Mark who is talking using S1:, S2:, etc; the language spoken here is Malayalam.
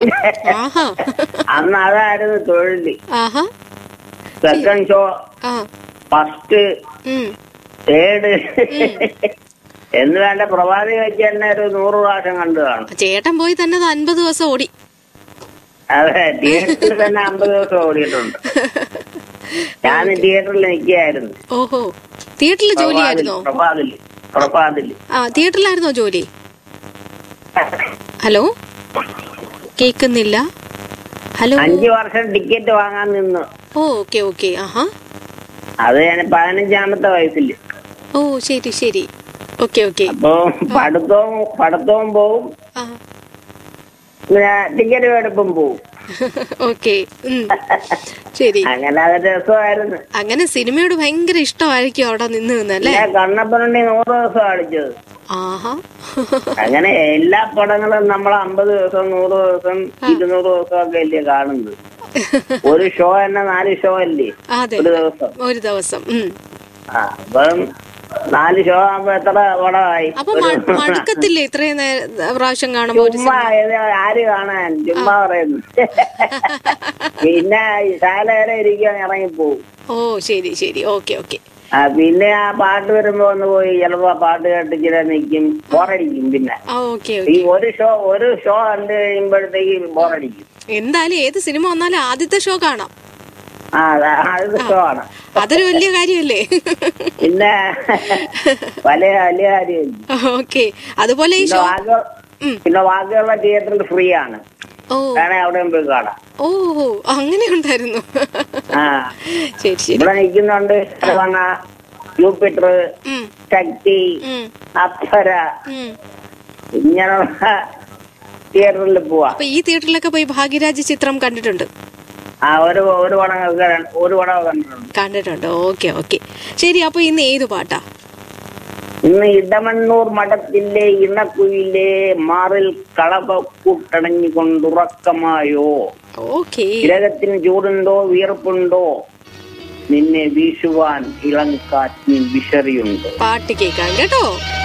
S1: ആഹാ
S2: അന്ന് അതായിരുന്നു തൊഴിൽ
S1: ആഹാ
S2: സെക്കൻഡ് ഷോ
S1: ആ
S2: ഫസ്റ്റ്
S1: ഉം
S2: തേർഡ് എന്ന് വേണ്ട പ്രഭാതി വെച്ച് തന്നെ ഒരു നൂറ് പ്രാവശ്യം കണ്ടു കാണും
S1: ചേട്ടൻ പോയി തന്നെ അത് അൻപത് ദിവസം ഓടി
S2: അതെ തിയേറ്ററിൽ തന്നെ അമ്പത് ദിവസം ഓടിയിട്ടുണ്ട് ഞാൻ തിയേറ്ററിൽ നിൽക്കുകയായിരുന്നു
S1: ഓഹോ തിയേറ്ററിൽ ജോലിയായിരുന്നോ
S2: പ്രഭാതിൽ പ്രഭാതിൽ
S1: ആ തിയേറ്ററിലായിരുന്നോ ജോലി ഹലോ കേക്കുന്നില്ല ഹലോ
S2: അഞ്ചു വർഷം ടിക്കറ്റ് വാങ്ങാൻ നിന്നു
S1: ഓ ഓക്കെ ഓക്കെ ആഹാ
S2: അത് ഞാൻ പതിനഞ്ചാമത്തെ വയസ്സിൽ
S1: ഓ ശരി ശരി ഓക്കെ ഓക്കെ
S2: അപ്പൊ പഠിത്തവും പഠിത്തവും പോവും
S1: ആ
S2: പിന്നെ ടിക്കറ്റ് എടുപ്പും പോവും
S1: ഓക്കെ ഉം. ശരി
S2: അങ്ങനെ അത് രസമായിരുന്നു
S1: അങ്ങനെ സിനിമയോട് ഭയങ്കര ഇഷ്ടമായിരിക്കും അവിടെ നിന്ന് നിന്നല്ലേ
S2: ഞാൻ കണ്ണപ്പനുണ്ടി നൂറ് ദിവസം അടിച്ചത്
S1: ആഹാ
S2: അങ്ങനെ എല്ലാ പടങ്ങളും നമ്മൾ അമ്പത് ദിവസം നൂറ് ദിവസം ഇരുന്നൂറ് ദിവസം ഒക്കെ അല്ലേ കാണുന്നത് ഒരു ഷോ തന്നെ നാല് ഷോ അല്ലേ
S1: അതെ
S2: ഒരു ദിവസം
S1: ഒരു ദിവസം ഉം.
S2: ആ അപ്പം നാല് ഷോ ആകുമ്പോ എത്ര പടമായി
S1: അപ്പൊ മ- മടുക്കത്തില്ലേ ഇത്രയും നേരം പ്രാവശ്യം കാണുമ്പോ ഒരു
S2: ചുമ്മാ ഇത് ആര് കാണാൻ ചുമ്മാ പറയുന്നു പിന്നെ ശാല വരെ ഇരിക്കാൻ ഇറങ്ങിപ്പോവും
S1: ഓ ശരി ശരി ഓക്കെ ഓക്കെ
S2: ആ പിന്നെ ആ പാട്ട് വരുമ്പോ ഒന്ന് പോയി ചിലപ്പോ ആ പാട്ട് കേട്ട് ചില നിൽക്കും ബോറടിക്കും പിന്നെ
S1: ആ ഓക്കെ
S2: ഈ ഒരു ഷോ ഒരു ഷോ കണ്ടു കഴിയുമ്പോഴത്തേക്ക് ബോറടിക്കും
S1: എന്തായാലും ഏത് സിനിമ വന്നാലും ആദ്യത്തെ ഷോ കാണാം
S2: ആ അതാ- അത് ഷോ ആണ്
S1: അതൊരു വലിയ കാര്യമല്ലേ
S2: പിന്നെ വലിയ വലിയ കാര്യം
S1: ഓക്കെ അതുപോലെ ഈ
S2: പിന്നെ
S1: ഷോ
S2: ബാക്കി
S1: ഉം.
S2: പിന്നെ ബാക്കിയുള്ള തിയേറ്ററിൽ ഫ്രീ ആണ്
S1: ഓ
S2: വേണേ അവിടെ പോയി കാണാം
S1: ഓ ഓ, അങ്ങനെ ഉണ്ടായിരുന്നു
S2: ആ
S1: ശരി ശരി
S2: ഇവിടെ നിൽക്കുന്നുണ്ട് ശരവണ ജൂപ്പിറ്റർ
S1: ഉം,
S2: ശക്തി
S1: ഉം,
S2: അപ്സര
S1: ഉം.
S2: ഇങ്ങനെയുള്ള തിയേറ്ററിൽ പോവാ
S1: അപ്പൊ ഈ തിയേറ്ററിലൊക്കെ പോയി ഭാഗ്യരാജ് ചിത്രം കണ്ടിട്ടുണ്ട്
S2: ആ ഒരു ഒരു പടം ഒരു പടം കണ്ടിട്ടുണ്ട്
S1: കണ്ടിട്ടുണ്ട് ഓക്കെ ഓക്കെ ശരി അപ്പൊ ഇന്ന് ഏത് പാട്ടാ
S2: ഇന്ന് ഇടമണ്ണൂർ മഠത്തിലെ ഇണക്കുയിലെ മാറിൽ കളവ കൂട്ടണഞ്ഞുകൊണ്ടുറക്കമായോ
S1: ഓക്കെ
S2: ഗ്രഹത്തിന് ചൂടുണ്ടോ വിയർപ്പുണ്ടോ നിന്നെ വീശുവാൻ ഇളം കാറ്റിന് വിശറിയുണ്ടോ
S1: പാട്ട് കേൾക്കാം കേട്ടോ